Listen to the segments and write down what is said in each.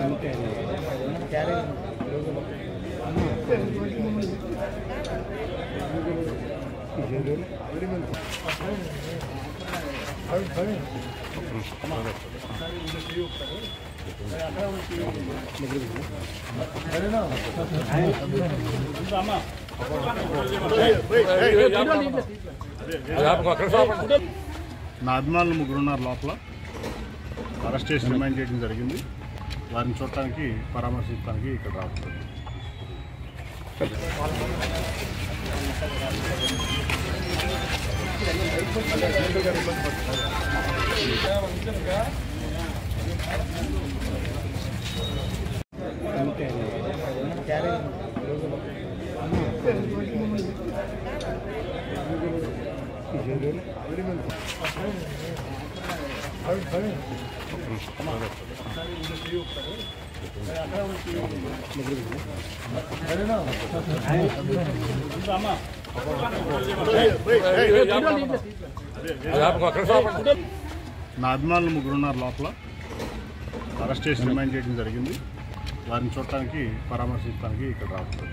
నా అభిమానులు ముగ్గురు ఉన్నారు లోపల అరెస్ట్ చేసి రిమైండ్ చేయడం జరిగింది వారిని చూడటానికి పరామర్శించడానికి ఇక్కడ రావచ్చు నా అభిమానులు ముగ్గురు ఉన్నారు లోపల అరెస్ట్ చేసి రిమైండ్ చేయడం జరిగింది వారిని చూడటానికి పరామర్శించడానికి ఇక్కడ రావచ్చు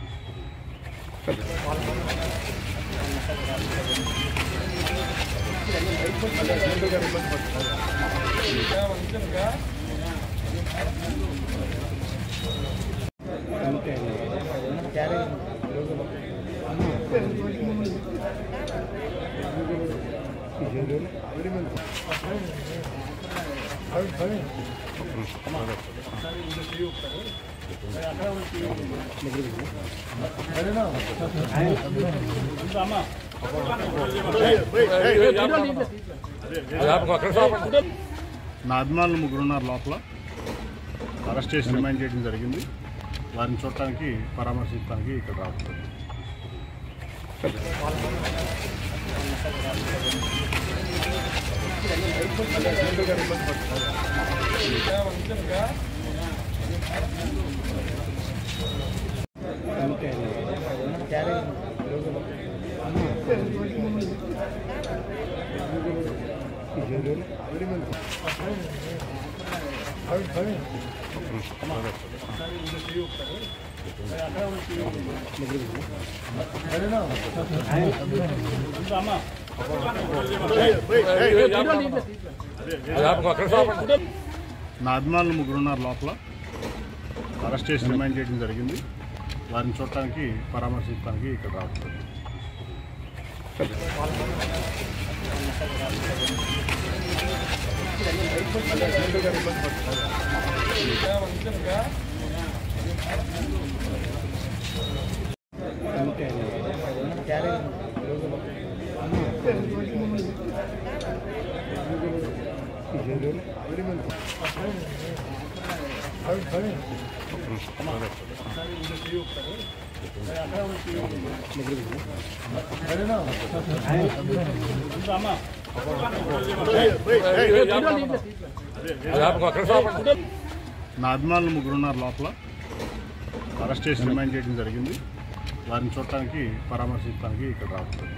నా అభిమానులు ముగ్గురు ఉన్నారు లోపల అరెస్ట్ చేసి రిమైండ్ చేయడం జరిగింది వారిని చూడటానికి పరామర్శించడానికి ఇక్కడ రావచ్చు నా అభిమానులు ముగ్గురు ఉన్నారు లోపల అరెస్ట్ చేసి రిమైండ్ చేయడం జరిగింది వారిని చూడటానికి పరామర్శించడానికి ఇక్కడ రావచ్చు నా అభిమానులు ముగ్గురు ఉన్నారు లోపల అరెస్ట్ చేసి రిమైండ్ చేయడం జరిగింది వారిని చూడటానికి పరామర్శించడానికి ఇక్కడ రావచ్చు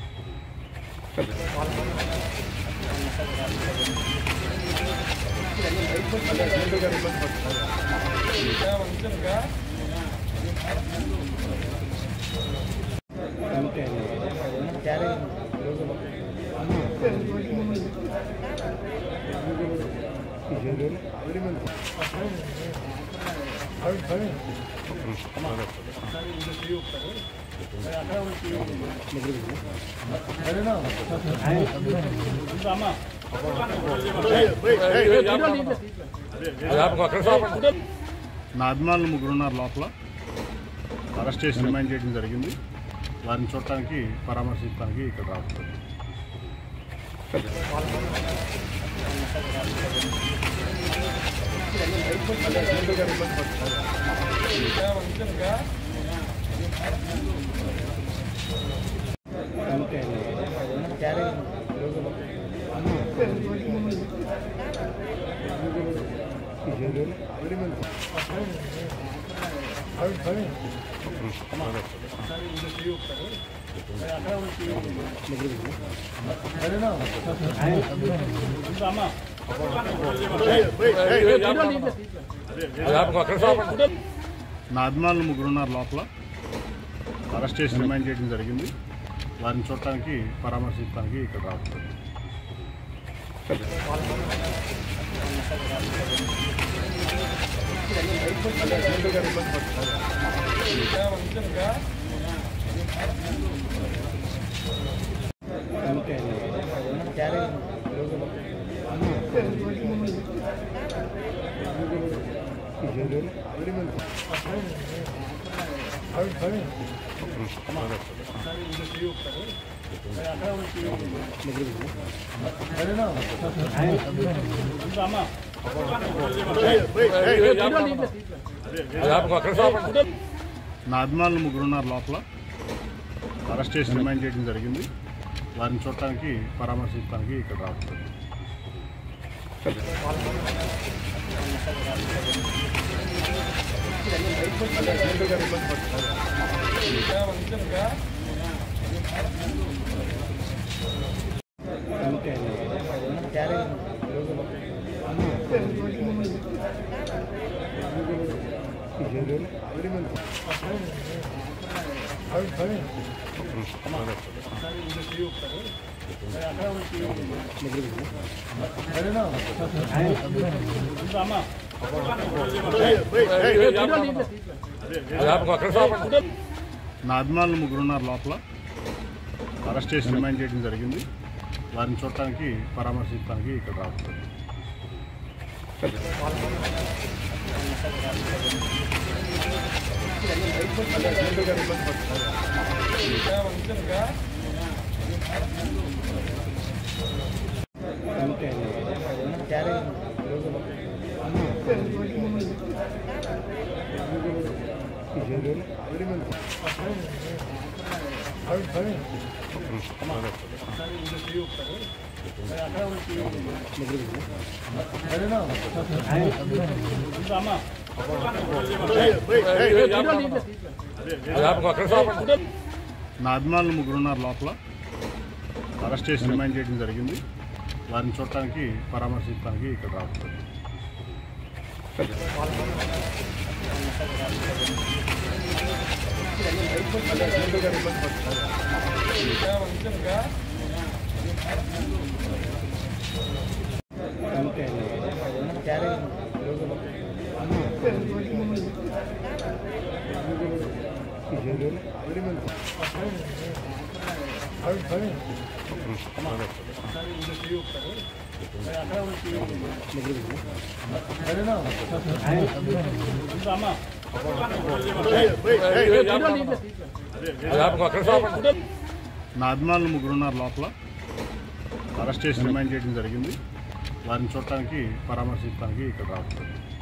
నా అభిమానులు ముగ్గురు ఉన్నారు లోపల అరెస్ట్ చేసి రిమైండ్ చేయడం జరిగింది వారిని చూడటానికి పరామర్శించడానికి ఇక్కడ రావచ్చు నా అభిమానులు ముగ్గురు ఉన్నారు లోపల అరెస్ట్ చేసి రిమైండ్ చేయడం జరిగింది వారిని చూడటానికి పరామర్శించడానికి ఇక్కడ రావచ్చు నా అభిమానులు ముగ్గురు ఉన్నారు లోపల అరెస్ట్ చేసి రిమైండ్ చేయడం జరిగింది వారిని చూడటానికి పరామర్శించడానికి ఇక్కడ రావచ్చు నా అభిమానులు ముగ్గురు ఉన్నారు లోపల అరెస్ట్ చేసి రిమైండ్ చేయడం జరిగింది వారిని చూడటానికి పరామర్శించడానికి ఇక్కడ రావచ్చు నా అభిమానులు ముగ్గురు ఉన్నారు లోపల అరెస్ట్ చేసి రిమైండ్ చేయడం జరిగింది వారిని చూడటానికి పరామర్శించడానికి ఇక్కడ రావచ్చు నా అభిమానులు ముగ్గురు ఉన్నారు లోపల అరెస్ట్ చేసి రిమైండ్ చేయడం జరిగింది వారిని చూడటానికి పరామర్శించడానికి ఇక్కడ రావచ్చు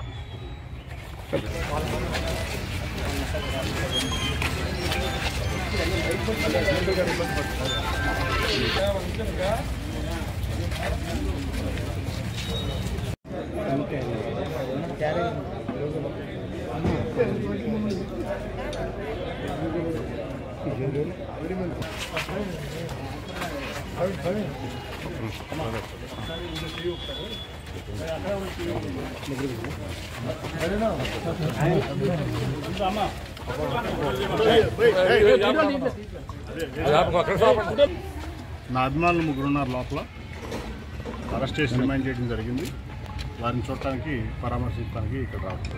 నా అభిమానులు ముగ్గురు ఉన్నారు లోపల అరెస్ట్ చేసి రిమైండ్ చేయడం జరిగింది వారిని చూడటానికి పరామర్శించడానికి ఇక్కడ రావచ్చు